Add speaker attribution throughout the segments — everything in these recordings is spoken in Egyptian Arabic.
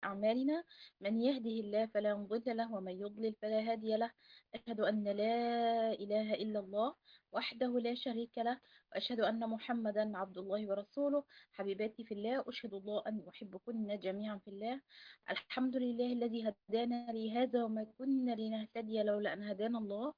Speaker 1: أعمالنا من يهده الله فلا مضل له ومن يضلل فلا هادي له أشهد أن لا إله إلا الله وحده لا شريك له وأشهد أن محمدا عبد الله ورسوله حبيباتي في الله أشهد الله أن أحبكن جميعا في الله الحمد لله الذي هدانا لهذا وما كنا لنهتدي لولا أن هدانا الله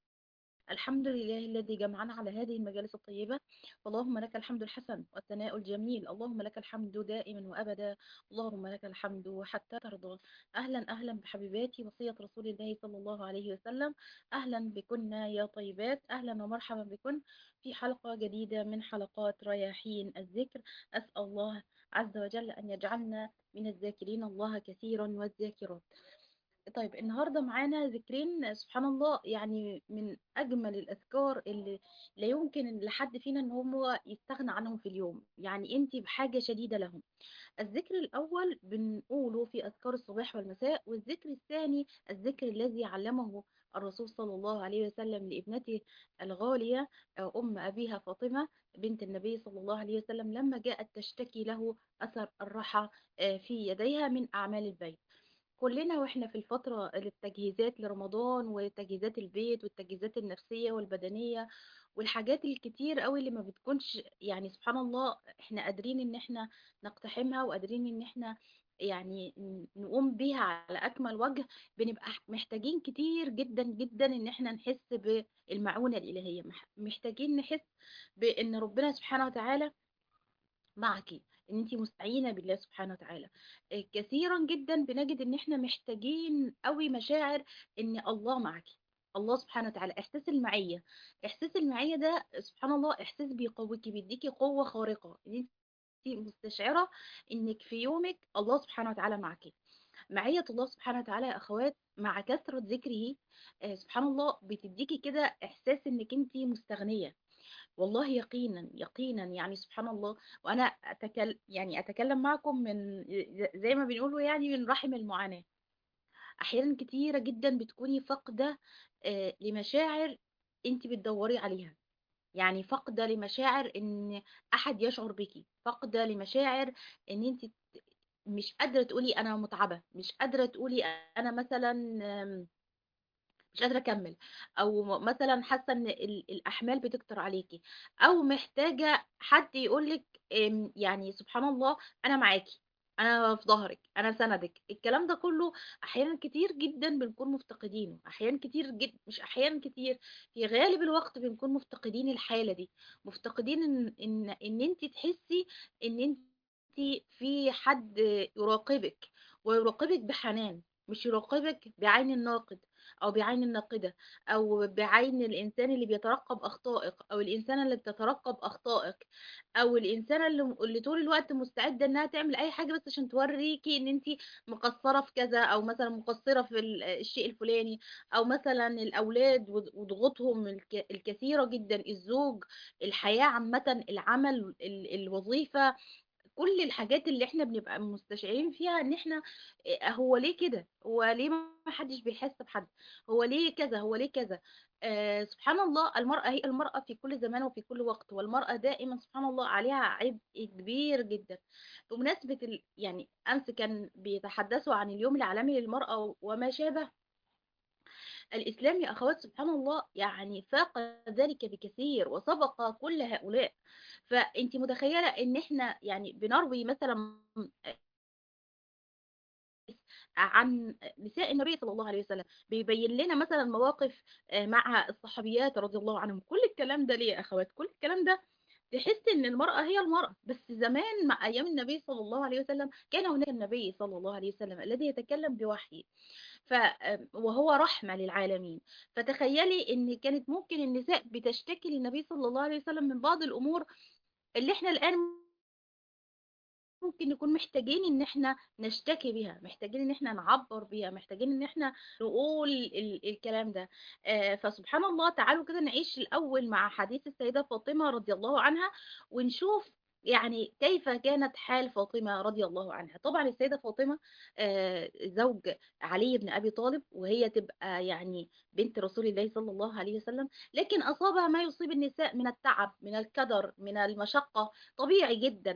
Speaker 1: الحمد لله الذي جمعنا على هذه المجالس الطيبة اللهم لك الحمد الحسن والثناء الجميل اللهم لك الحمد دائما وأبدا اللهم لك الحمد حتى ترضى أهلا أهلا بحبيباتي وصية رسول الله صلى الله عليه وسلم أهلا بكن يا طيبات أهلا ومرحبا بكن في حلقة جديدة من حلقات رياحين الذكر أسأل الله عز وجل أن يجعلنا من الذاكرين الله كثيرا والذاكرات طيب النهاردة معانا ذكرين سبحان الله يعني من أجمل الأذكار اللي لا يمكن لحد فينا إن هو يستغنى عنهم في اليوم يعني أنت بحاجة شديدة لهم الذكر الأول بنقوله في أذكار الصباح والمساء والذكر الثاني الذكر الذي علمه الرسول صلى الله عليه وسلم لابنته الغالية آه، أم أبيها فاطمة بنت النبي صلى الله عليه وسلم لما جاءت تشتكي له أثر الرحى آه، في يديها من أعمال البيت كلنا واحنا في الفترة التجهيزات لرمضان وتجهيزات البيت والتجهيزات النفسية والبدنية والحاجات الكتير قوي اللي ما بتكونش يعني سبحان الله احنا قادرين ان احنا نقتحمها وقادرين ان احنا يعني ن- نقوم بيها على اكمل وجه بنبقى محتاجين كتير جدا جدا ان احنا نحس بالمعونة الالهية مح- محتاجين نحس بان ربنا سبحانه وتعالى معك ان انت مستعينه بالله سبحانه وتعالى آه، كثيرا جدا بنجد ان احنا محتاجين قوي مشاعر ان الله معك الله سبحانه وتعالى احساس المعيه احساس المعيه ده سبحان الله احساس بيقويكي بيديكي قوه خارقه ان انت مستشعره انك في يومك الله سبحانه وتعالى معك معيه الله سبحانه وتعالى يا اخوات مع كثره ذكره آه، سبحان الله بتديكي كده احساس انك انت مستغنيه والله يقينا يقينا يعني سبحان الله وانا أتكلم يعني اتكلم معكم من زي ما بنقوله يعني من رحم المعاناة احيانا كتيرة جدا بتكوني فاقدة آه، لمشاعر انت بتدوري عليها يعني فاقدة لمشاعر ان احد يشعر بيكي فاقدة لمشاعر ان انت مش قادرة تقولي انا متعبة مش قادرة تقولي انا مثلا مش قادرة أكمل أو م- مثلا حاسة إن ال- الأحمال بتكتر عليكي أو محتاجة حد يقولك إم، يعني سبحان الله أنا معاكي أنا في ظهرك أنا سندك الكلام ده كله أحيانا كتير جدا بنكون مفتقدينه أحيانا كتير جدا مش أحيانا كتير في غالب الوقت بنكون مفتقدين الحالة دي مفتقدين إن إن إن أنت تحسي إن أنت في حد يراقبك ويراقبك بحنان مش يراقبك بعين الناقد او بعين الناقده او بعين الانسان اللي بيترقب اخطائك او الانسانه اللي بتترقب اخطائك او الانسانه اللي, اللي طول الوقت مستعده انها تعمل اي حاجه بس عشان توريكي ان انت مقصره في كذا او مثلا مقصره في ال- الشيء الفلاني او مثلا الاولاد وض- وضغوطهم الك- الكثيره جدا الزوج الحياه عامه العمل ال- الوظيفه كل الحاجات اللي احنا بنبقى مستشعرين فيها ان احنا إيه، هو ليه كده هو ليه ما حدش بيحس بحد هو ليه كذا هو ليه كذا آه سبحان الله المرأة هي المرأة في كل زمان وفي كل وقت والمرأة دائما سبحان الله عليها عبء كبير جدا بمناسبة ال... يعني أمس كان بيتحدثوا عن اليوم العالمي للمرأة وما شابه الإسلام يا أخوات سبحان الله يعني فاق ذلك بكثير وسبق كل هؤلاء فأنت متخيلة إن إحنا يعني بنروي مثلا عن نساء النبي صلى الله عليه وسلم بيبين لنا مثلا مواقف آه، مع الصحابيات رضي الله عنهم كل الكلام ده ليه يا أخوات كل الكلام ده تحس ان المرأة هي المرأة بس زمان مع ايام النبي صلى الله عليه وسلم كان هناك النبي صلى الله عليه وسلم الذي يتكلم بوحي ف وهو رحمة للعالمين فتخيلي ان كانت ممكن النساء بتشتكي للنبي صلى الله عليه وسلم من بعض الامور اللي احنا الان ممكن نكون محتاجين ان احنا نشتكي بيها محتاجين ان احنا نعبر بيها محتاجين ان احنا نقول ال الكلام ده آه، فسبحان الله تعالوا كده نعيش الاول مع حديث السيدة فاطمة رضي الله عنها ونشوف يعني كيف كانت حال فاطمة رضي الله عنها طبعا السيدة فاطمة آه، زوج علي بن أبي طالب وهي تبقى يعني بنت رسول الله صلى الله عليه وسلم لكن أصابها ما يصيب النساء من التعب من الكدر من المشقة طبيعي جدا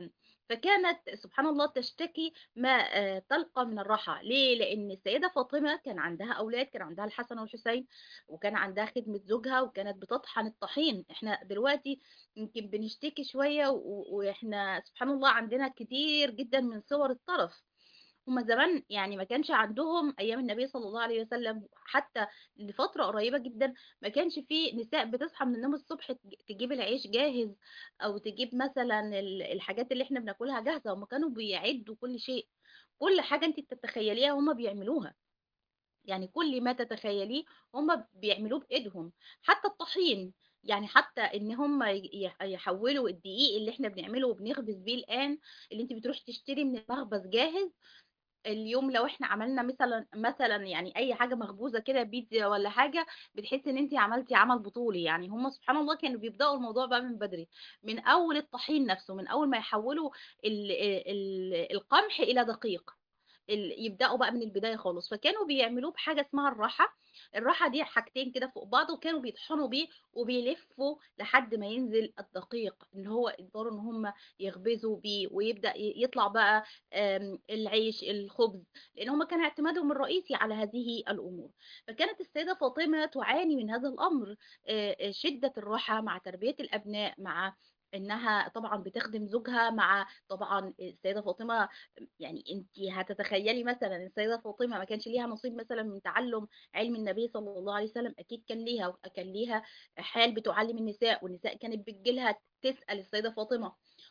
Speaker 1: فكانت سبحان الله تشتكي ما آه، تلقى من الراحة ليه؟ لأن السيدة فاطمة كان عندها أولاد كان عندها الحسن والحسين وكان عندها خدمة زوجها وكانت بتطحن الطحين احنا دلوقتي يمكن بنشتكي شوية و- وإحنا سبحان الله عندنا كتير جدا من صور الطرف هما زمان يعني ما كانش عندهم ايام النبي صلى الله عليه وسلم حتى لفتره قريبه جدا ما كانش في نساء بتصحى من النوم الصبح تج- تجيب العيش جاهز او تجيب مثلا ال- الحاجات اللي احنا بناكلها جاهزه هما كانوا بيعدوا كل شيء كل حاجه انت تتخيليها هما بيعملوها يعني كل ما تتخيليه هما بيعملوه بايدهم حتى الطحين يعني حتى ان هم يحولوا الدقيق اللي احنا بنعمله وبنخبز بيه الان اللي انت بتروح تشتري من المخبز جاهز اليوم لو احنا عملنا مثلا مثلا يعني اي حاجه مخبوزه كده بيتزا ولا حاجه بتحسي ان انت عملتي عمل بطولي يعني هم سبحان الله كانوا بيبداوا الموضوع بقى من بدري من اول الطحين نفسه من اول ما يحولوا ال ال القمح الى دقيق ال- يبداوا بقى من البدايه خالص فكانوا بيعملوه بحاجه اسمها الراحه الراحه دي حاجتين كده فوق بعض وكانوا بيطحنوا بيه وبيلفوا لحد ما ينزل الدقيق اللي هو يقدروا ان هم يخبزوا بيه ويبدا ي- يطلع بقى آم، العيش الخبز لان هم كان اعتمادهم الرئيسي على هذه الامور فكانت السيده فاطمه تعاني من هذا الامر آه، آه، شده الراحه مع تربيه الابناء مع انها طبعا بتخدم زوجها مع طبعا السيده فاطمه يعني انت هتتخيلي مثلا السيده فاطمه ما كانش ليها نصيب مثلا من تعلم علم النبي صلى الله عليه وسلم اكيد كان ليها كان ليها حال بتعلم النساء والنساء كانت بتجيلها تسال السيده فاطمه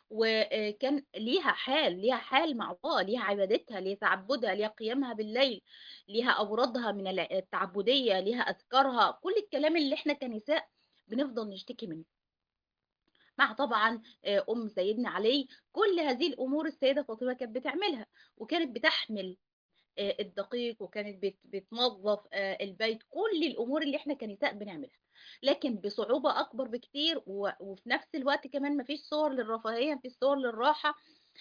Speaker 1: وكان ليها حال ليها حال مع الله ليها عبادتها ليها تعبدها ليها قيامها بالليل ليها أورادها من الع- التعبدية ليها أذكارها كل الكلام اللي احنا كنساء بنفضل نشتكي منه مع طبعا آه، أم سيدنا علي كل هذه الأمور السيدة فاطمة كانت بتعملها وكانت بتحمل آه، الدقيق وكانت بت- بتنظف آه، البيت كل الأمور اللي احنا كنساء بنعملها لكن بصعوبة أكبر بكتير و- وفي نفس الوقت كمان مفيش صور للرفاهية مفيش صور للراحة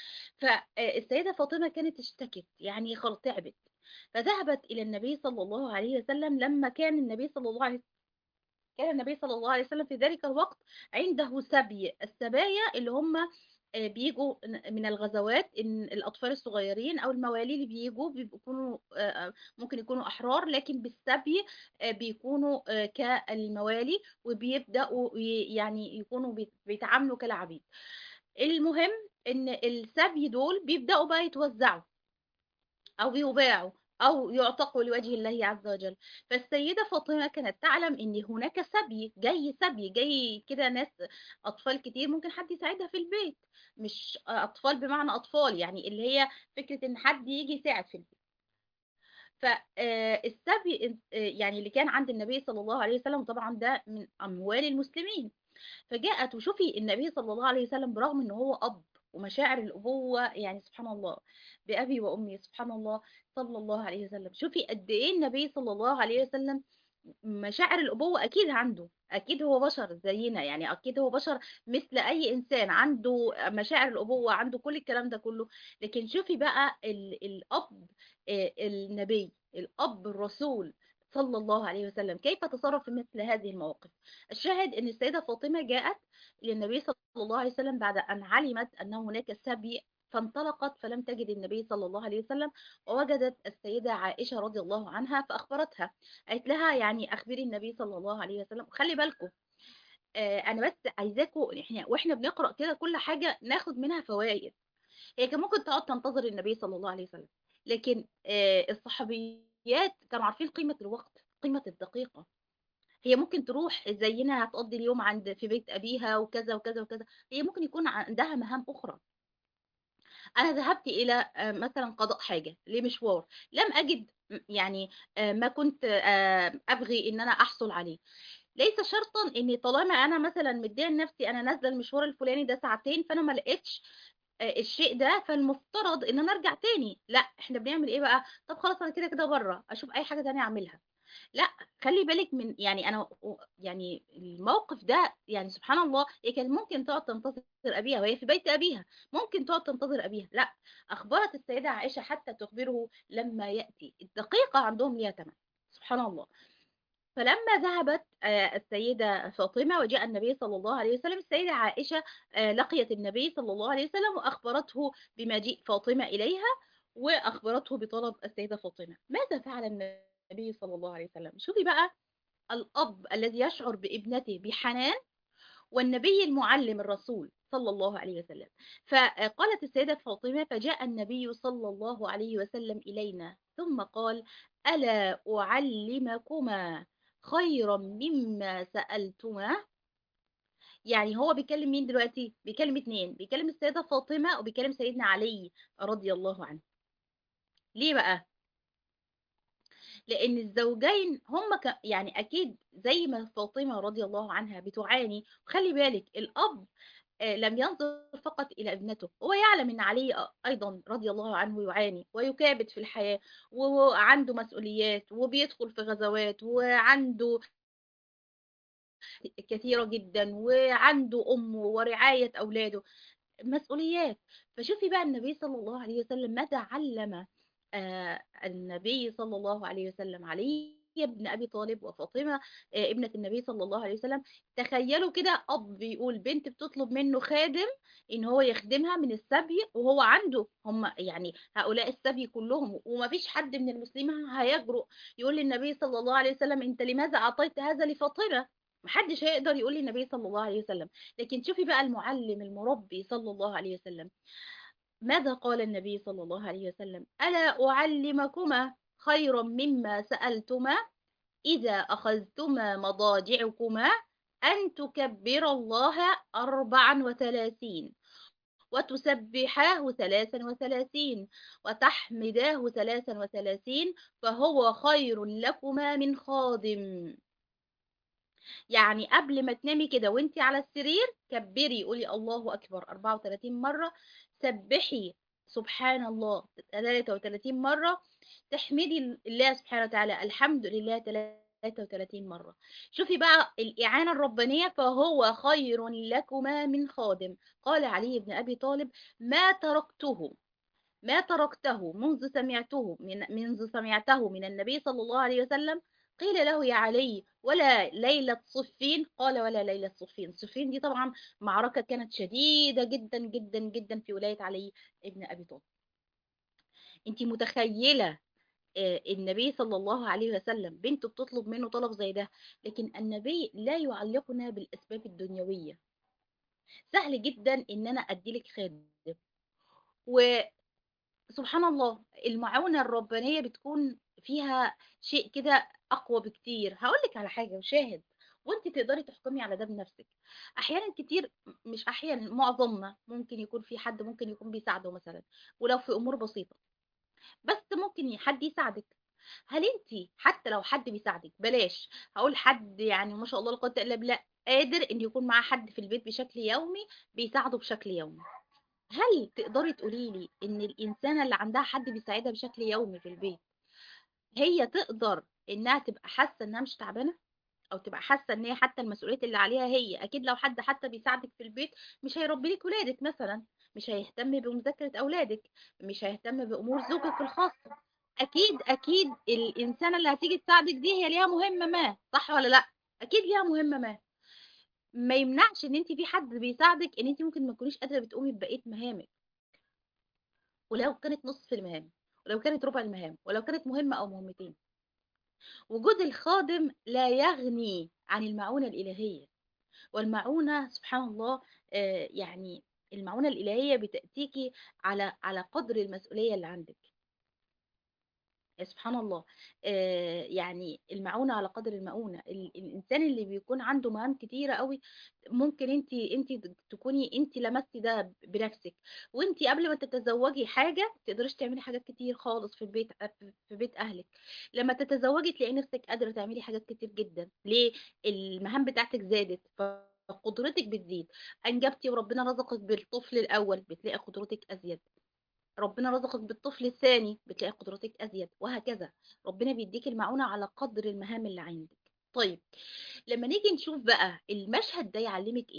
Speaker 1: فالسيدة فاطمة كانت اشتكت يعني خلاص تعبت فذهبت إلى النبي صلى الله عليه وسلم لما كان النبي صلى الله عليه كان النبي صلى الله عليه وسلم في ذلك الوقت عنده سبي السبايا اللي هم آه، بيجوا من الغزوات ان الاطفال الصغيرين او الموالي اللي بيجوا بيكونوا آه، آه، ممكن يكونوا احرار لكن بالسبي آه، بيكونوا آه، كالموالي وبيبداوا ي- يعني يكونوا بيت- بيتعاملوا كالعبيد المهم ان السبي دول بيبداوا بقى يتوزعوا أو يباعوا أو يعتقوا لوجه الله عز وجل فالسيدة فاطمة كانت تعلم إن هناك سبي جاي سبي جاي كده ناس أطفال كتير ممكن حد يساعدها في البيت مش أطفال بمعنى أطفال يعني اللي هي فكرة إن حد يجي يساعد في البيت فالسبي يعني اللي كان عند النبي صلى الله عليه وسلم طبعا ده من أموال المسلمين فجاءت وشوفي النبي صلى الله عليه وسلم برغم ان هو اب ومشاعر الابوه يعني سبحان الله بابي وامي سبحان الله صلى الله عليه وسلم شوفي قد ايه النبي صلى الله عليه وسلم مشاعر الابوه اكيد عنده اكيد هو بشر زينا يعني اكيد هو بشر مثل اي انسان عنده مشاعر الابوه عنده كل الكلام ده كله لكن شوفي بقى ال الاب آه، النبي الاب الرسول صلى الله عليه وسلم كيف تصرف في مثل هذه المواقف الشاهد ان السيده فاطمه جاءت للنبي صلى الله عليه وسلم بعد ان علمت ان هناك سبي فانطلقت فلم تجد النبي صلى الله عليه وسلم ووجدت السيده عائشه رضي الله عنها فاخبرتها قالت لها يعني اخبري النبي صلى الله عليه وسلم خلي بالكم آه انا بس عايزاكم احنا واحنا بنقرا كده كل حاجه ناخد منها فوائد هي كان ممكن تقعد تنتظر النبي صلى الله عليه وسلم لكن آه الصحابيات كانوا عارفين قيمه الوقت قيمه الدقيقه هي ممكن تروح زينا هتقضي اليوم عند في بيت ابيها وكذا وكذا وكذا هي ممكن يكون عندها مهام اخرى انا ذهبت الى آه، مثلا قضاء حاجه لمشوار لم اجد م- يعني آه، ما كنت آه، ابغي ان انا احصل عليه ليس شرطا اني طالما انا مثلا مديه لنفسي انا نازله المشوار الفلاني ده ساعتين فانا ما لقيتش آه، الشيء ده فالمفترض ان انا ارجع تاني لا احنا بنعمل ايه بقى طب خلاص انا كده كده بره اشوف اي حاجه تانية اعملها لا خلي بالك من يعني انا يعني الموقف ده يعني سبحان الله هي كان ممكن تقعد تنتظر ابيها وهي في بيت ابيها ممكن تقعد تنتظر ابيها لا اخبرت السيده عائشه حتى تخبره لما ياتي الدقيقه عندهم ليها ثمن سبحان الله فلما ذهبت آه، السيدة فاطمة وجاء النبي صلى الله عليه وسلم السيدة عائشة آه، لقيت النبي صلى الله عليه وسلم وأخبرته بمجيء فاطمة إليها وأخبرته بطلب السيدة فاطمة ماذا فعل النبي صلى الله عليه وسلم شوفي بقى الأب الذي يشعر بابنته بحنان والنبي المعلم الرسول صلى الله عليه وسلم فقالت السيدة فاطمة فجاء النبي صلى الله عليه وسلم إلينا ثم قال ألا أعلمكما خيرا مما سألتما يعني هو بيكلم مين دلوقتي بيكلم اتنين بيكلم السيدة فاطمة وبيكلم سيدنا علي رضي الله عنه ليه بقى لان الزوجين هم ك... يعني اكيد زي ما فاطمه رضي الله عنها بتعاني وخلي بالك الاب آه، لم ينظر فقط الى ابنته هو يعلم ان علي ايضا رضي الله عنه يعاني ويكابد في الحياه وعنده مسؤوليات وبيدخل في غزوات وعنده كثيره جدا وعنده امه ورعايه اولاده مسؤوليات فشوفي بقى النبي صلى الله عليه وسلم ماذا علم آه، النبي صلى الله عليه وسلم علي بن ابي طالب وفاطمه آه، ابنه النبي صلى الله عليه وسلم تخيلوا كده اب بيقول بنت بتطلب منه خادم ان هو يخدمها من السبي وهو عنده هم يعني هؤلاء السبي كلهم وما فيش حد من المسلمين هيجرؤ يقول للنبي صلى الله عليه وسلم انت لماذا اعطيت هذا لفاطمه محدش هيقدر يقول للنبي صلى الله عليه وسلم لكن شوفي بقى المعلم المربي صلى الله عليه وسلم ماذا قال النبي صلى الله عليه وسلم ألا أعلمكما خيرا مما سألتما إذا أخذتما مضاجعكما أن تكبر الله أربعا وثلاثين وتسبحاه ثلاثا وثلاثين وتحمداه ثلاثا وثلاثين فهو خير لكما من خادم يعني قبل ما تنامي كده وانتي على السرير كبري قولي الله أكبر 34 مرة سبحي سبحان الله 33 مرة تحمدي الله سبحانه وتعالى الحمد لله 33 مرة شوفي بقى الإعانة الربانية فهو خير لكما من خادم قال علي بن أبي طالب ما تركته ما تركته منذ سمعته من منذ سمعته من النبي صلى الله عليه وسلم قيل له يا علي ولا ليلة صفين قال ولا ليلة صفين صفين دي طبعا معركة كانت شديدة جدا جدا جدا في ولاية علي ابن أبي طالب انت متخيلة آه، النبي صلى الله عليه وسلم بنته بتطلب منه طلب زي ده لكن النبي لا يعلقنا بالأسباب الدنيوية سهل جدا ان انا اديلك خادم وسبحان الله المعونة الربانية بتكون فيها شيء كده اقوى بكتير هقول لك على حاجه وشاهد وانت تقدري تحكمي على ده بنفسك احيانا كتير مش احيانا معظمنا ممكن يكون في حد ممكن يكون بيساعده مثلا ولو في امور بسيطه بس ممكن حد يساعدك هل انت حتى لو حد بيساعدك بلاش هقول حد يعني ما شاء الله لا قوه الا بالله قادر ان يكون معاه حد في البيت بشكل يومي بيساعده بشكل يومي هل تقدري تقولي لي ان الانسانه اللي عندها حد بيساعدها بشكل يومي في البيت هي تقدر انها تبقى حاسه انها مش تعبانه او تبقى حاسه ان هي حتى المسؤوليات اللي عليها هي اكيد لو حد حتى بيساعدك في البيت مش هيربي لك ولادك مثلا مش هيهتم بمذاكره اولادك مش هيهتم بامور زوجك الخاصه اكيد اكيد الانسانه اللي هتيجي تساعدك دي هي ليها مهمه ما صح ولا لا اكيد ليها مهمه ما ما يمنعش ان انت في حد بيساعدك ان انت ممكن ما تكونيش قادره بتقومي ببقيه مهامك ولو كانت نصف المهام ولو كانت ربع المهام ولو كانت مهمه او مهمتين وجود الخادم لا يغني عن المعونة الإلهية والمعونة سبحان الله آه، يعني المعونة الإلهية بتأتيكي على على قدر المسؤولية اللي عندك يا سبحان الله آه، يعني المعونة على قدر المؤونة ال- الإنسان اللي بيكون عنده مهام كتيرة قوي ممكن انت انت تكوني انت لمستي ده بنفسك وانت قبل ما تتزوجي حاجة تقدريش تعملي حاجات كتير خالص في البيت في بيت أهلك لما تتزوجي تلاقي نفسك قادرة تعملي حاجات كتير جدا ليه المهام بتاعتك زادت فقدرتك بتزيد أنجبتي وربنا رزقك بالطفل الأول بتلاقي قدرتك أزيد ربنا رزقك بالطفل الثاني بتلاقي قدرتك أزيد وهكذا ربنا بيديك المعونة على قدر المهام اللي عندك طيب لما نيجي نشوف بقى المشهد ده يعلمك ايه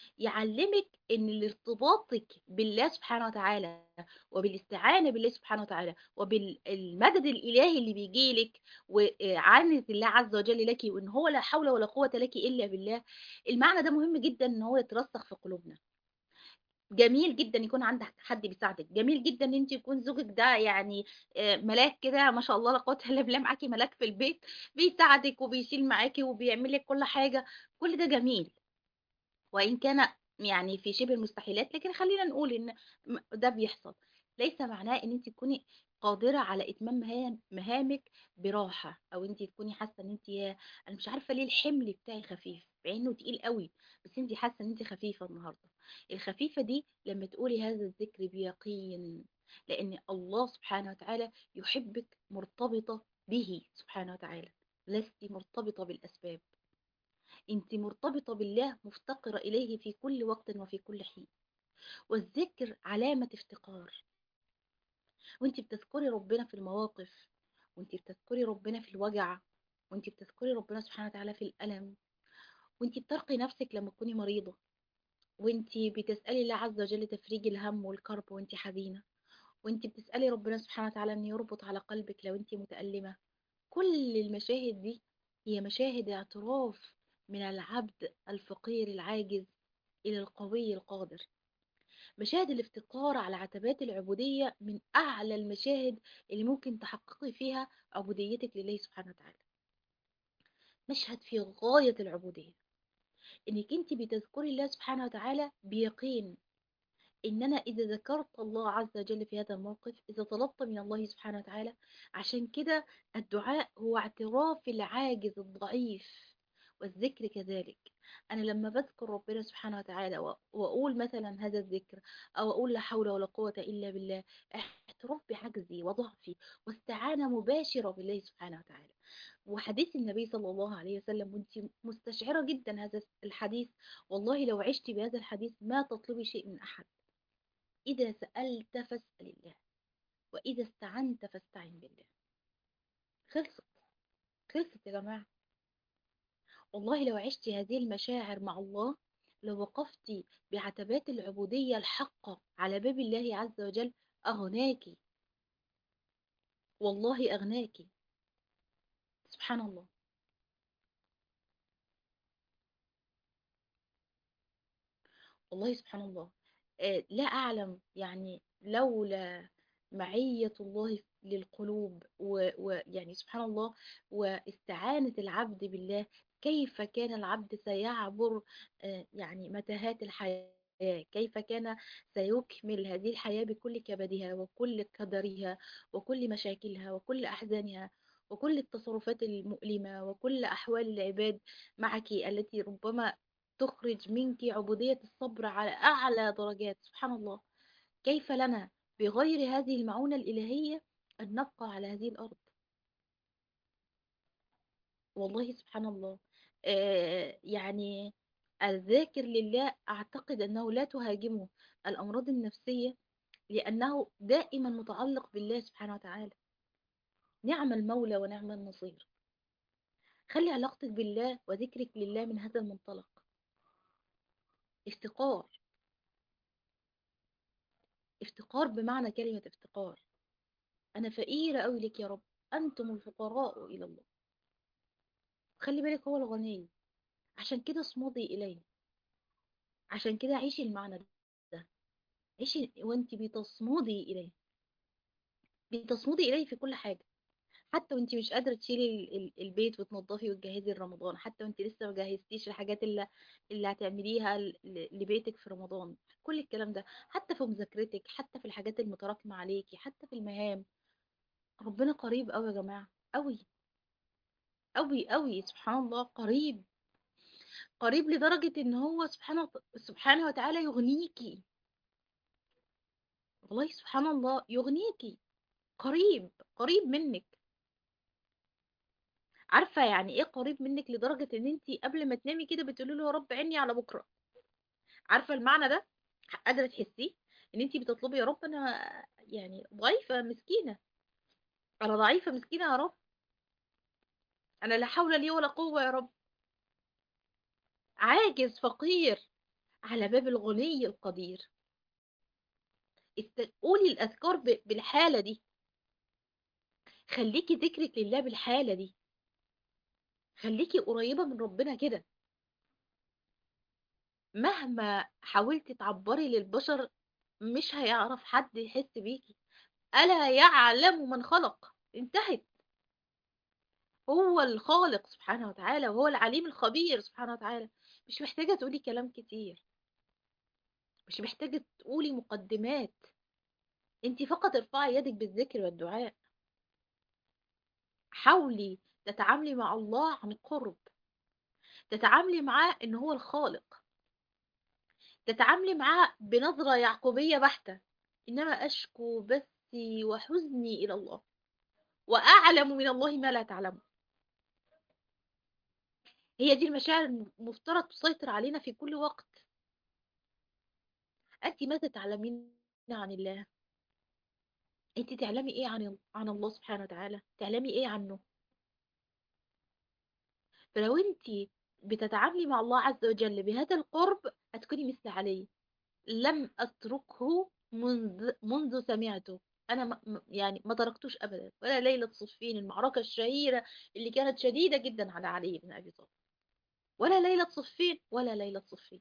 Speaker 1: يعلمك ان ارتباطك بالله سبحانه وتعالى وبالاستعانة بالله سبحانه وتعالى وبالمدد الإلهي اللي بيجيلك وعانة الله عز وجل لك وان هو لا حول ولا قوة لك إلا بالله المعنى ده مهم جدا ان هو يترسخ في قلوبنا جميل جدا يكون عندك حد بيساعدك جميل جدا ان انت يكون زوجك ده يعني آه، ملاك كده ما شاء الله لا قوه الا بالله معاكي ملاك في البيت بيساعدك وبيشيل معاكي وبيعمل لك كل حاجه كل ده جميل وإن كان يعني في شبه المستحيلات لكن خلينا نقول إن م- ده بيحصل ليس معناه إن أنت تكوني قادرة على إتمام مهام مهامك براحة أو أنت تكوني حاسة إن أنت يا أنا مش عارفة ليه الحمل بتاعي خفيف مع إنه تقيل قوي بس أنت حاسة إن أنت خفيفة النهاردة الخفيفة دي لما تقولي هذا الذكر بيقين لأن الله سبحانه وتعالى يحبك مرتبطة به سبحانه وتعالى لست مرتبطة بالأسباب انت مرتبطة بالله مفتقرة إليه في كل وقت وفي كل حين والذكر علامة افتقار وانت بتذكري ربنا في المواقف وانت بتذكري ربنا في الوجع وانت بتذكري ربنا سبحانه وتعالى في الألم وانت بترقي نفسك لما تكوني مريضة وانت بتسألي الله عز وجل تفريج الهم والكرب وانت حزينة وانت بتسألي ربنا سبحانه وتعالى ان يربط على قلبك لو انت متألمة كل المشاهد دي هي مشاهد اعتراف من العبد الفقير العاجز إلى القوي القادر مشاهد الافتقار على عتبات العبودية من أعلى المشاهد اللي ممكن تحققي فيها عبوديتك لله سبحانه وتعالى مشهد في غاية العبودية إنك أنت بتذكري الله سبحانه وتعالى بيقين إن أنا إذا ذكرت الله عز وجل في هذا الموقف إذا طلبت من الله سبحانه وتعالى عشان كده الدعاء هو اعتراف العاجز الضعيف والذكر كذلك أنا لما بذكر ربنا سبحانه وتعالى و- وأقول مثلا هذا الذكر أو أقول لا حول ولا قوة إلا بالله اعتراف بعجزي وضعفي واستعانة مباشرة بالله سبحانه وتعالى وحديث النبي صلى الله عليه وسلم وانت مستشعرة جدا هذا الحديث والله لو عشت بهذا الحديث ما تطلبي شيء من أحد إذا سألت فاسأل الله وإذا استعنت فاستعن بالله خلصت خلصت يا جماعة والله لو عشت هذه المشاعر مع الله لو وقفت بعتبات العبودية الحقة على باب الله عز وجل أغناكي والله أغناكي سبحان الله والله سبحان الله آه، لا أعلم يعني لولا معية الله للقلوب ويعني سبحان الله واستعانة العبد بالله كيف كان العبد سيعبر آه، يعني متاهات الحياة كيف كان سيكمل هذه الحياة بكل كبدها وكل قدرها وكل مشاكلها وكل أحزانها وكل التصرفات المؤلمة وكل أحوال العباد معك التي ربما تخرج منك عبودية الصبر على أعلى درجات سبحان الله كيف لنا بغير هذه المعونة الإلهية أن نبقى على هذه الأرض والله سبحان الله آه يعني الذاكر لله أعتقد أنه لا تهاجمه الأمراض النفسية لأنه دائما متعلق بالله سبحانه وتعالى نعم المولى ونعم النصير خلي علاقتك بالله وذكرك لله من هذا المنطلق افتقار افتقار بمعنى كلمة افتقار أنا فقيرة أوي لك يا رب أنتم الفقراء إلى الله خلي بالك هو الغني عشان كده اصمدي إليه عشان كده عيشي المعنى ده عيشي وانت بتصمدي إليه بتصمدي إليه في كل حاجة حتى وانت مش قادرة تشيلي ال- ال- البيت وتنظفي وتجهزي لرمضان حتى وانت لسه ما جهزتيش الحاجات اللي اللي هتعمليها ل- ل- لبيتك في رمضان كل الكلام ده حتى في مذاكرتك حتى في الحاجات المتراكمة عليكي حتى في المهام ربنا قريب قوي يا جماعة قوي قوي قوي سبحان الله قريب قريب لدرجة ان هو سبحانه سبحانه وتعالى يغنيكي والله سبحان الله يغنيكي قريب قريب منك عارفة يعني ايه قريب منك لدرجة ان انتي قبل ما تنامي كده بتقولي له يا رب عيني على بكرة عارفة المعنى ده قادرة تحسيه ان انتي بتطلبي يا رب انا يعني ضعيفة مسكينة انا ضعيفة مسكينة يا رب انا لا حول لي ولا قوة يا رب عاجز فقير على باب الغني القدير است- قولي الأذكار ب- بالحالة دي خليكي ذكرك لله بالحالة دي خليكي قريبة من ربنا كده مهما حاولتي تعبري للبشر مش هيعرف حد يحس بيكي ألا يعلم من خلق انتهت هو الخالق سبحانه وتعالى وهو العليم الخبير سبحانه وتعالى مش محتاجة تقولي كلام كتير مش محتاجة تقولي مقدمات انت فقط ارفعي يدك بالذكر والدعاء حاولي تتعاملي مع الله عن قرب تتعاملي معاه ان هو الخالق تتعاملي معاه بنظرة يعقوبية بحتة انما اشكو بثي وحزني الى الله واعلم من الله ما لا تعلمون هي دي المشاعر المفترض تسيطر علينا في كل وقت انت ماذا تعلمين عن الله انت تعلمي ايه عن عن الله سبحانه وتعالى تعلمي ايه عنه فلو انت بتتعاملي مع الله عز وجل بهذا القرب هتكوني مثل علي لم اتركه منذ منذ سمعته انا م- م- يعني ما تركتوش ابدا ولا ليله صفين المعركه الشهيره اللي كانت شديده جدا على علي بن ابي طالب ولا ليله صفين ولا ليله صفين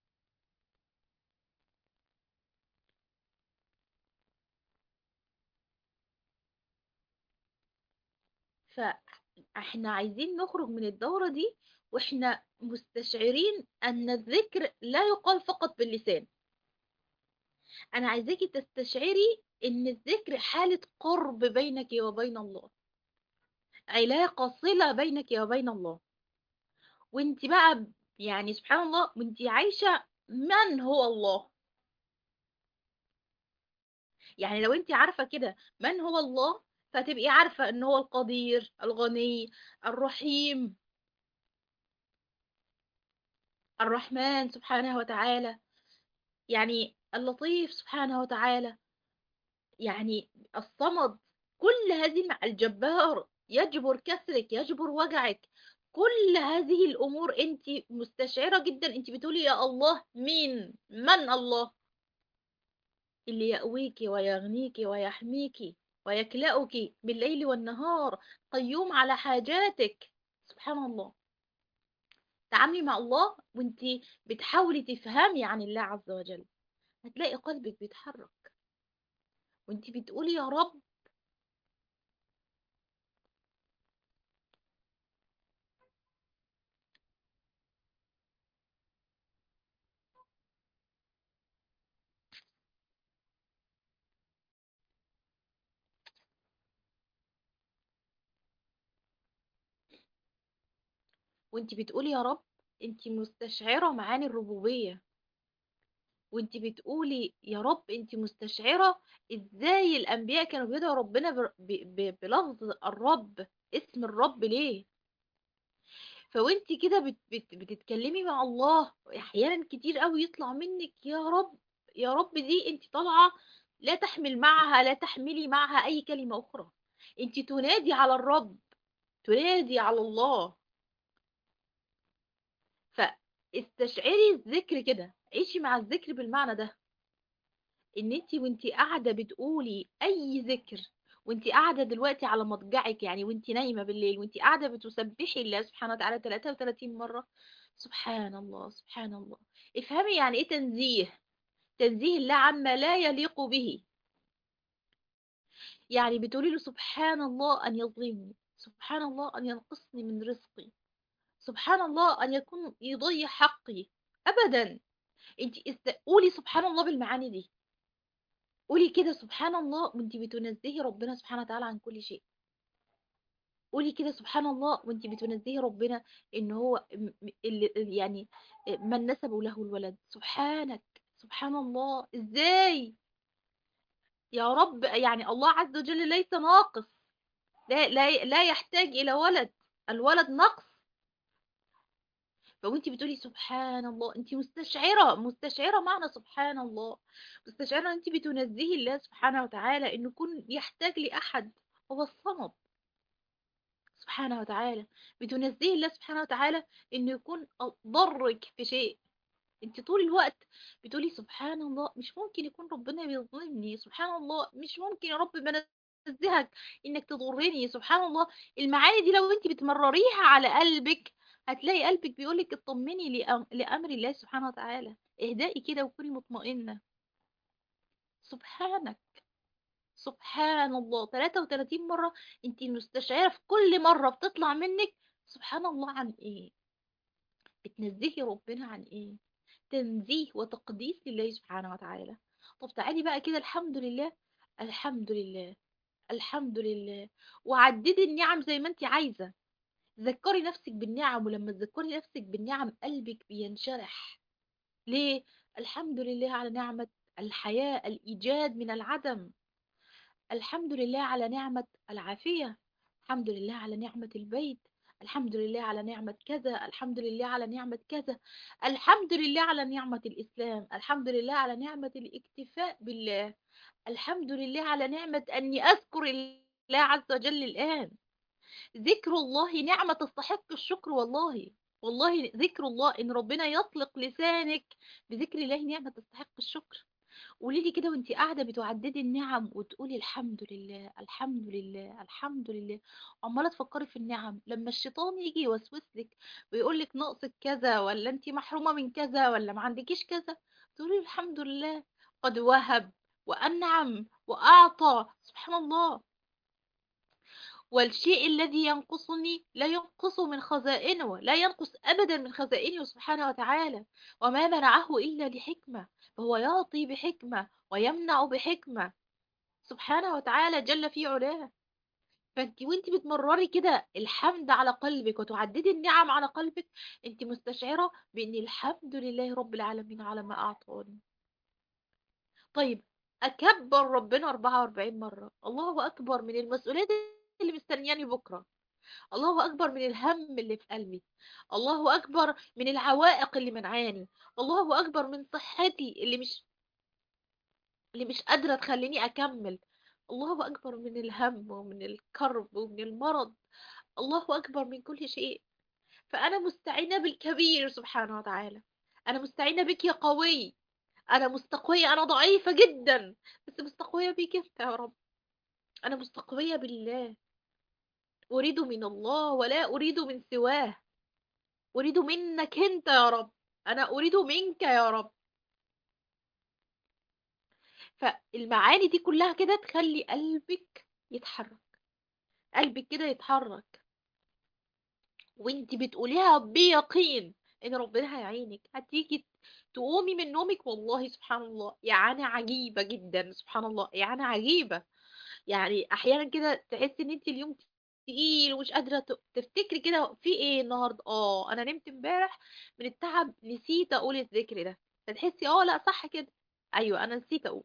Speaker 1: فاحنا عايزين نخرج من الدورة دي واحنا مستشعرين ان الذكر لا يقال فقط باللسان انا عايزاكي تستشعري ان الذكر حالة قرب بينك وبين الله علاقة صلة بينك وبين الله وانت بقى يعني سبحان الله وانت عايشة من هو الله يعني لو انت عارفة كده من هو الله فتبقي عارفة ان هو القدير الغني الرحيم الرحمن سبحانه وتعالى يعني اللطيف سبحانه وتعالى يعني الصمد كل هذه المع... الجبار يجبر كسرك يجبر وجعك كل هذه الأمور أنت مستشعرة جدا أنت بتقولي يا الله مين من الله اللي يأويك ويغنيك ويحميك ويكلأك بالليل والنهار قيوم على حاجاتك سبحان الله تعاملي مع الله وانت بتحاولي تفهمي عن الله عز وجل هتلاقي قلبك بيتحرك وانت بتقولي يا رب وانت بتقولي يا رب انت مستشعرة معاني الربوبية وانت بتقولي يا رب انت مستشعرة ازاي الانبياء كانوا بيدعوا ربنا بر- ب- ب- بلفظ الرب اسم الرب ليه فوانت كده بت بت بتتكلمي مع الله احيانا كتير قوي يطلع منك يا رب يا رب دي انت طالعة لا تحمل معها لا تحملي معها اي كلمة اخرى انت تنادي على الرب تنادي على الله فاستشعري الذكر كده عيشي مع الذكر بالمعنى ده ان انت وانت قاعده بتقولي اي ذكر وانت قاعده دلوقتي على مضجعك يعني وانت نايمه بالليل وانت قاعده بتسبحي الله سبحانه وتعالى 33 مره سبحان الله سبحان الله افهمي يعني ايه تنزيه تنزيه الله عما لا يليق به يعني بتقولي له سبحان الله ان يظلمني سبحان الله ان ينقصني من رزقي سبحان الله ان يكون يضيع حقي ابدا انت است... قولي سبحان الله بالمعاني دي قولي كده سبحان الله وانت بتنزهي ربنا سبحانه وتعالى عن كل شيء قولي كده سبحان الله وانت بتنزهي ربنا ان هو م- م- اللي يعني من نسبوا له الولد سبحانك سبحان الله ازاي يا رب يعني الله عز وجل ليس ناقص لا لا لا يحتاج الى ولد الولد نقص فوانت بتقولي سبحان الله انت مستشعره مستشعره معنى سبحان الله مستشعره انت بتنزهي الله سبحانه وتعالى انه يكون يحتاج لاحد هو الصمد سبحانه وتعالى بتنزهي الله سبحانه وتعالى انه يكون ضرك في شيء انت طول الوقت بتقولي سبحان الله مش ممكن يكون ربنا بيظلمني سبحان الله مش ممكن يا رب بنزهك انك تضرني سبحان الله المعاني دي لو انت بتمرريها على قلبك هتلاقي قلبك بيقولك اطمني لأم- لأمر الله سبحانه وتعالى اهدئي كده وكوني مطمئنة سبحانك سبحان الله 33 مرة انت مستشعرة في كل مرة بتطلع منك سبحان الله عن ايه بتنزهي ربنا عن ايه تنزيه وتقديس لله سبحانه وتعالى طب تعالي بقى كده الحمد لله الحمد لله الحمد لله وعددي النعم زي ما انت عايزة ذكري نفسك بالنعم ولما تذكري نفسك بالنعم قلبك بينشرح ليه الحمد لله على نعمة الحياة الإيجاد من العدم الحمد لله على نعمة العافية الحمد لله على نعمة البيت الحمد لله على نعمة كذا الحمد لله على نعمة كذا الحمد لله على نعمة الإسلام الحمد لله على نعمة الاكتفاء بالله الحمد لله على نعمة أني أذكر الله عز وجل الآن ذكر الله نعمة تستحق الشكر والله والله ذكر الله إن ربنا يطلق لسانك بذكر الله نعمة تستحق الشكر قولي لي كده وانتي قاعده بتعددي النعم وتقولي الحمد لله الحمد لله الحمد لله عماله تفكري في النعم لما الشيطان يجي يوسوس لك ويقول لك ناقصك كذا ولا انتي محرومه من كذا ولا ما عندكيش كذا تقولي الحمد لله قد وهب وانعم واعطى سبحان الله والشيء الذي ينقصني لا ينقص من خزائنه لا ينقص أبدا من خزائنه سبحانه وتعالى وما منعه إلا لحكمة فهو يعطي بحكمة ويمنع بحكمة سبحانه وتعالى جل في علاه فانت وانت بتمرري كده الحمد على قلبك وتعددي النعم على قلبك انت مستشعرة بان الحمد لله رب العالمين على ما اعطاني طيب اكبر ربنا 44 مرة الله اكبر من المسؤوليات اللي مستنياني بكرة الله أكبر من الهم اللي في قلبي الله أكبر من العوائق اللي منعاني الله أكبر من صحتي اللي مش اللي مش قادرة تخليني أكمل الله أكبر من الهم ومن الكرب ومن المرض الله أكبر من كل شيء فأنا مستعينة بالكبير سبحانه وتعالى أنا مستعينة بك يا قوي أنا مستقوية أنا ضعيفة جدا بس مستقوية بك أنت يا رب أنا مستقوية بالله أريد من الله ولا أريد من سواه أريد منك أنت يا رب أنا أريد منك يا رب فالمعاني دي كلها كده تخلي قلبك يتحرك قلبك كده يتحرك وانت بتقوليها بيقين ان ربنا هيعينك هتيجي تقومي من نومك والله سبحان الله يعني عجيبة جدا سبحان الله يعني عجيبة يعني احيانا كده تحسي ان انت اليوم تقيل ومش قادرة ت- تفتكري كده في ايه النهاردة اه انا نمت امبارح من التعب نسيت اقول الذكر ده فتحسي اه لا صح كده ايوه انا نسيت اقول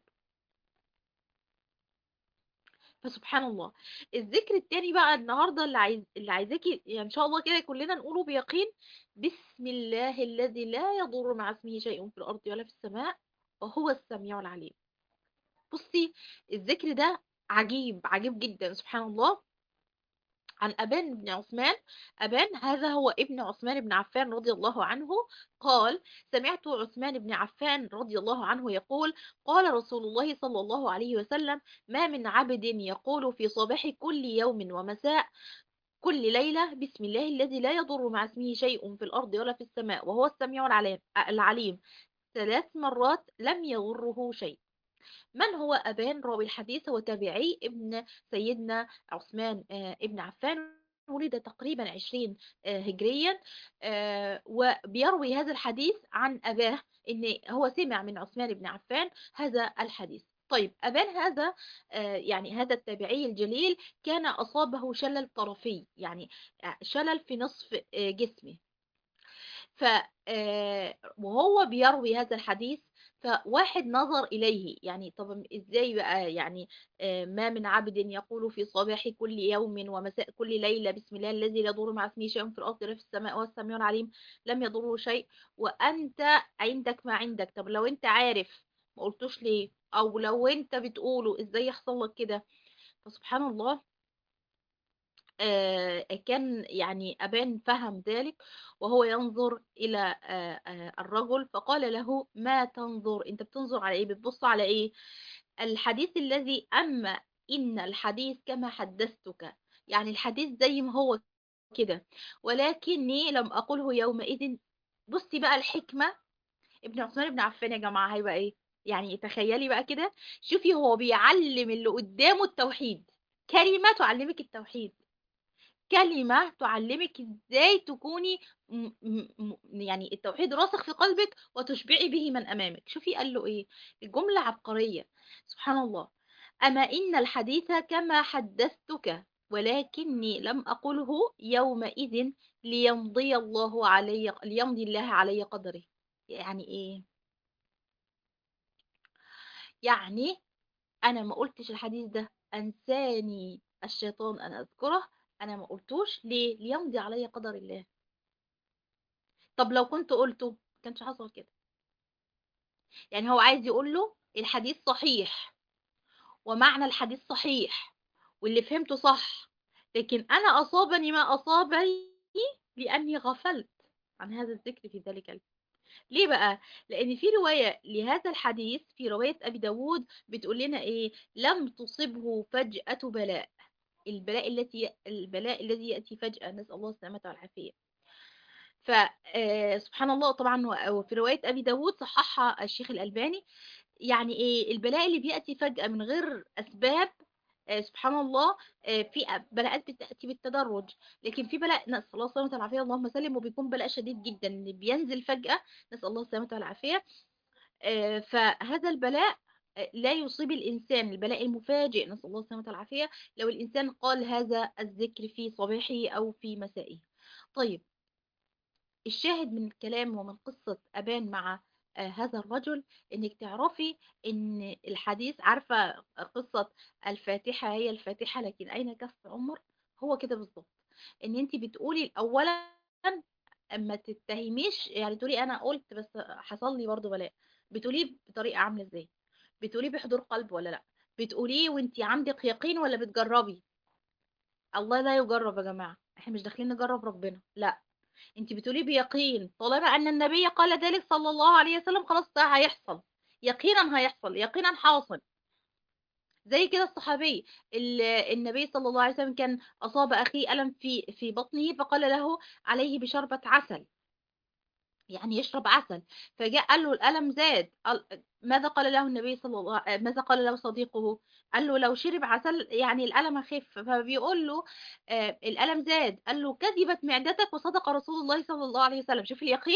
Speaker 1: فسبحان الله الذكر التاني بقى النهارده اللي عايز اللي عايزاكي يعني ان شاء الله كده كلنا نقوله بيقين بسم الله الذي لا يضر مع اسمه شيء في الارض ولا في السماء وهو السميع العليم بصي الذكر ده عجيب عجيب جدا سبحان الله عن أبان بن عثمان أبان هذا هو ابن عثمان بن عفان رضي الله عنه قال سمعت عثمان بن عفان رضي الله عنه يقول قال رسول الله صلى الله عليه وسلم ما من عبد يقول في صباح كل يوم ومساء كل ليلة بسم الله الذي لا يضر مع اسمه شيء في الأرض ولا في السماء وهو السميع العليم العليم ثلاث مرات لم يضره شيء من هو أبان راوي الحديث هو تابعي ابن سيدنا عثمان آه، ابن عفان ولد تقريبا 20 آه، هجريا آه، وبيروي هذا الحديث عن أباه إن هو سمع من عثمان بن عفان هذا الحديث طيب أبان هذا آه، يعني هذا التابعي الجليل كان أصابه شلل طرفي يعني آه، شلل في نصف آه، جسمه ف آه، وهو بيروي هذا الحديث فواحد نظر إليه يعني طب إزاي بقى يعني آه، ما من عبد يقول في صباح كل يوم ومساء كل ليلة بسم الله الذي لا يضر مع اسمه شيء في الأرض ولا في السماء وهو السميع العليم لم يضره شيء وأنت عندك ما عندك طب لو أنت عارف ما قلتوش ليه أو لو أنت بتقوله إزاي يحصل لك كده فسبحان الله آه، كان يعني أبان فهم ذلك وهو ينظر إلى آه، آه، الرجل فقال له ما تنظر أنت بتنظر على إيه بتبص على إيه الحديث الذي أما إن الحديث كما حدثتك يعني الحديث زي ما هو كده ولكني لم أقله يومئذ بصي بقى الحكمة ابن عثمان بن عفان يا جماعة هيبقى إيه يعني تخيلي بقى كده شوفي هو بيعلم اللي قدامه التوحيد كلمة تعلمك التوحيد كلمة تعلمك ازاي تكوني م م م- يعني التوحيد راسخ في قلبك وتشبعي به من امامك شوفي قال له ايه الجملة عبقرية سبحان الله اما ان الحديث كما حدثتك ولكني لم اقله يومئذ ليمضي الله علي ليمضي الله علي قدره يعني ايه يعني انا ما قلتش الحديث ده انساني الشيطان ان اذكره انا ما قلتوش ليه ليمضي علي قدر الله طب لو كنت قلته ما كانش حصل كده يعني هو عايز يقول له الحديث صحيح ومعنى الحديث صحيح واللي فهمته صح لكن انا اصابني ما اصابني لاني غفلت عن هذا الذكر في ذلك الوقت ليه بقى لان في رواية لهذا الحديث في رواية ابي داود بتقول لنا ايه لم تصبه فجأة بلاء البلاء التي البلاء الذي يأتي فجأة نسأل الله السلامة والعافية فسبحان الله طبعا و- وفي رواية أبي داود صححها الشيخ الألباني يعني إيه البلاء اللي بيأتي فجأة من غير أسباب آه، سبحان الله آه، في بلاءات بتأتي بالتدرج لكن في بلاء نسأل الله السلامة والعافية اللهم سلم وبيكون بلاء شديد جدا اللي بينزل فجأة نسأل الله السلامة والعافية آه، فهذا البلاء آه، لا يصيب الإنسان البلاء المفاجئ نسأل الله السلامة والعافية لو الإنسان قال هذا الذكر في صباحه أو في مسائه طيب الشاهد من الكلام ومن قصة أبان مع آه، هذا الرجل انك تعرفي ان الحديث عارفة قصة الفاتحة هي الفاتحة لكن اين كف عمر هو كده بالظبط ان انت بتقولي اولا اما تتهميش يعني تقولي انا قلت بس حصل لي برضه بلاء بتقوليه بطريقة عاملة ازاي بتقوليه بحضور قلب ولا لا بتقوليه وانت عندك يقين ولا بتجربي الله لا يجرب يا جماعة احنا مش داخلين نجرب ربنا لا انت بتقولي بيقين طالما ان النبي قال ذلك صلى الله عليه وسلم خلاص ده هيحصل يقينا هيحصل يقينا حاصل زي كده الصحابي ال- النبي صلى الله عليه وسلم كان أصاب أخيه ألم في في بطنه فقال له عليه بشربة عسل يعني يشرب عسل فجاء قال له الألم زاد قال- ماذا قال له النبي صلى الله ماذا قال له صديقه قال له لو شرب عسل يعني الألم خف فبيقول له آه، الألم زاد قال له كذبت معدتك وصدق رسول الله صلى الله عليه وسلم شوف اليقين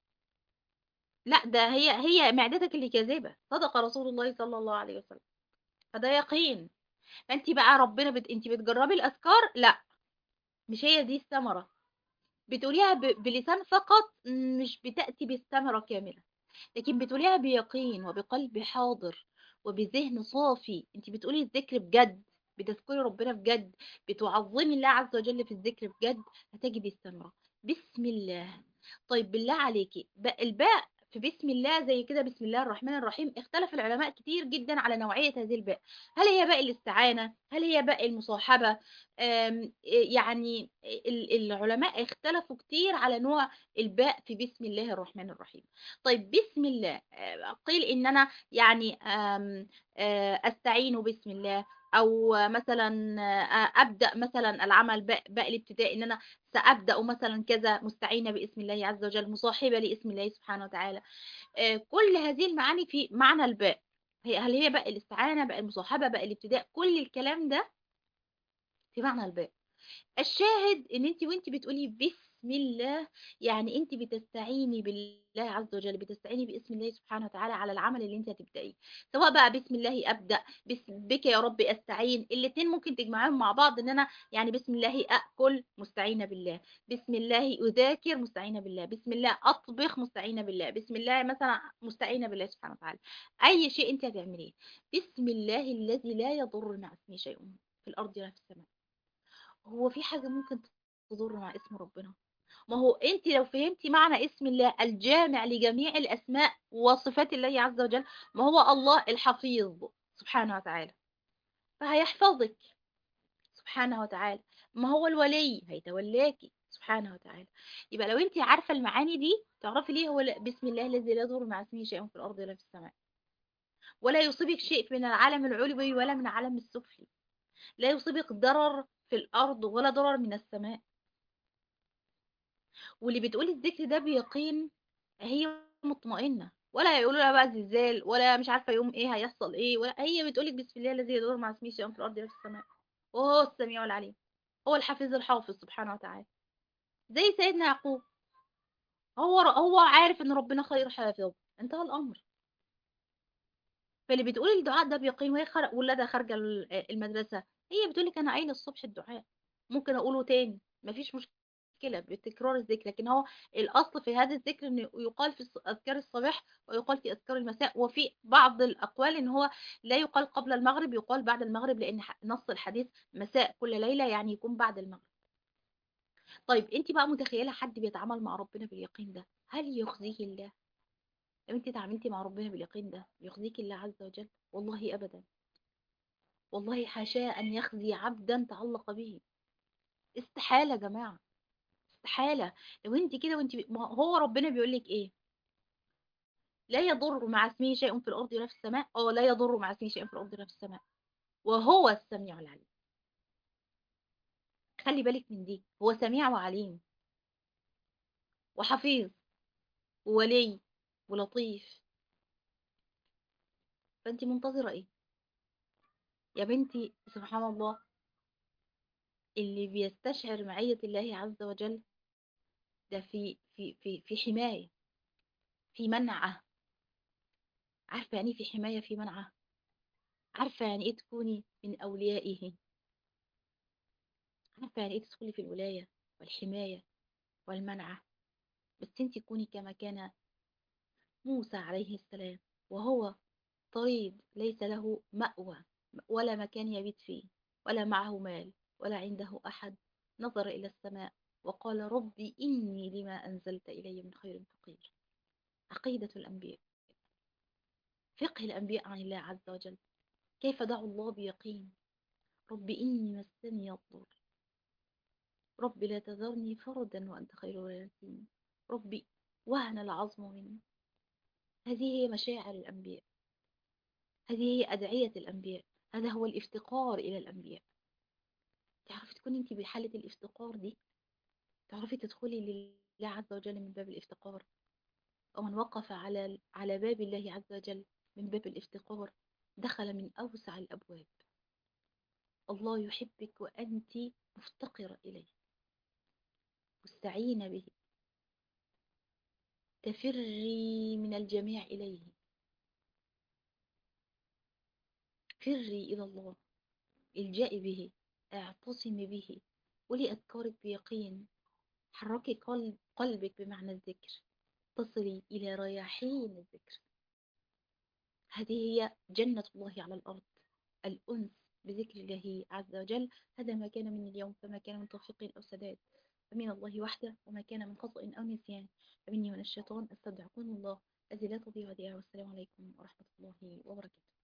Speaker 1: لا ده هي هي معدتك اللي كاذبة صدق رسول الله صلى الله عليه وسلم فده يقين فانت بقى ربنا بت... انت بتجربي الأذكار لا مش هي دي الثمرة بتقوليها ب... بلسان فقط مش بتأتي بالثمرة كاملة لكن بتقوليها بيقين وبقلب حاضر وبذهن صافي انت بتقولي الذكر بجد بتذكري ربنا بجد بتعظمي الله عز وجل في الذكر بجد هتجدي الثمرة بسم الله طيب بالله عليكي بقى الباء في بسم الله زي كده بسم الله الرحمن الرحيم اختلف العلماء كتير جدا على نوعية هذه الباء هل هي باء الاستعانة هل هي باء المصاحبة أم، يعني ال- العلماء اختلفوا كتير على نوع الباء في بسم الله الرحمن الرحيم طيب بسم الله آه، قيل ان انا يعني آم، آه، استعين بسم الله او مثلا آه، ابدا مثلا العمل باء باء الابتداء ان انا سابدا مثلا كذا مستعينه باسم الله عز وجل مصاحبه لاسم الله سبحانه وتعالى آه، كل هذه المعاني في معنى الباء هي هل هي باء الاستعانه باء المصاحبه باء الابتداء كل الكلام ده في معنى الباء الشاهد ان انت وانت بتقولي بسم الله يعني انت بتستعيني بالله عز وجل بتستعيني باسم الله سبحانه وتعالى على العمل اللي انت هتبدأيه سواء بقى بسم الله ابدأ بس بك يا رب استعين الاتنين ممكن تجمعهم مع بعض ان انا يعني بسم الله اكل مستعينة بالله بسم الله اذاكر مستعينة بالله بسم الله اطبخ مستعينة بالله بسم الله مثلا مستعينة بالله سبحانه وتعالى اي شيء انت هتعمليه بسم الله الذي لا يضر مع اسمه شيء في الارض ولا في السماء هو في حاجة ممكن تضر مع اسم ربنا ما هو انت لو فهمتي معنى اسم الله الجامع لجميع الاسماء وصفات الله عز وجل ما هو الله الحفيظ سبحانه وتعالى فهيحفظك سبحانه وتعالى ما هو الولي هيتولاكي سبحانه وتعالى يبقى لو انت عارفة المعاني دي تعرفي ليه هو لا- بسم الله الذي لا يضر مع اسمه شيء في الأرض ولا في السماء ولا يصيبك شيء من العالم العلوي ولا من العالم السفلي لا يصيبك ضرر في الأرض ولا ضرر من السماء واللي بتقول الذكر ده بيقين هي مطمئنة ولا يقولوا لها بقى زلزال ولا مش عارفة يوم ايه هيحصل ايه ولا هي بتقولك بسم الله الذي يدور مع اسمه شيء في الأرض ولا في السماء وهو السميع العليم هو الحفيظ الحافظ سبحانه وتعالى زي سيدنا يعقوب هو هو عارف ان ربنا خير حافظ انتهى الامر فاللي بتقول الدعاء ده بيقين وهي خرج ولادها خارجه ال- المدرسه هي بتقول لك انا قايله الصبح الدعاء ممكن اقوله تاني مفيش مشكله بتكرار الذكر لكن هو الاصل في هذا الذكر انه يقال في الص- اذكار الصباح ويقال في اذكار المساء وفي بعض الاقوال ان هو لا يقال قبل المغرب يقال بعد المغرب لان ح- نص الحديث مساء كل ليله يعني يكون بعد المغرب طيب انت بقى متخيله حد بيتعامل مع ربنا باليقين ده هل يخزيه الله لو انت تعاملتي مع ربنا باليقين ده يخزيك الله عز وجل والله ابدا والله حاشاه ان يخزي عبدا تعلق به استحاله يا جماعه استحاله لو انت كده وانت ما هو ربنا بيقول لك ايه لا يضر مع اسمه شيء في الارض ولا في السماء اه لا يضر مع اسمه شيء في الارض ولا في السماء وهو السميع العليم خلي بالك من دي هو سميع وعليم وحفيظ وولي ولطيف فانت منتظره ايه يا بنتي سبحان الله اللي بيستشعر معية الله عز وجل ده في في في في حماية في منعة عارفة يعني إيه في حماية في منعة عارفة يعني ايه تكوني من أوليائه عارفة يعني ايه تدخلي في الولاية والحماية والمنعة بس انت تكوني كما كان موسى عليه السلام وهو طريد ليس له مأوى ولا مكان يبيت فيه ولا معه مال ولا عنده أحد نظر إلى السماء وقال ربي إني لما أنزلت إلي من خير فقير عقيدة الأنبياء فقه الأنبياء عن الله عز وجل كيف دعوا الله بيقين رب إني مسني الضر رب لا تذرني فردا وأنت خير الوارثين ربي وهن العظم مني هذه هي مشاعر الأنبياء هذه هي أدعية الأنبياء هذا هو الافتقار إلى الأنبياء تعرفي تكوني انت بحالة الافتقار دي تعرفي تدخلي لله عز وجل من باب الافتقار ومن وقف على على باب الله عز وجل من باب الافتقار دخل من أوسع الأبواب الله يحبك وأنت مفتقرة إليه مستعينة به تفري من الجميع إليه فري إلى الله الجئي به اعتصمي به قولي أذكارك بيقين حركي قلب قلبك بمعنى الذكر تصلي إلى رياحين الذكر هذه هي جنة الله على الأرض الأنس بذكر الله عز وجل هذا ما كان من اليوم فما كان من توفيق أو سداد فمن الله وحده وما كان من خطأ أو نسيان فمني من الشيطان استودعكم الله الذي لا تضيع وديعه والسلام عليكم ورحمة الله وبركاته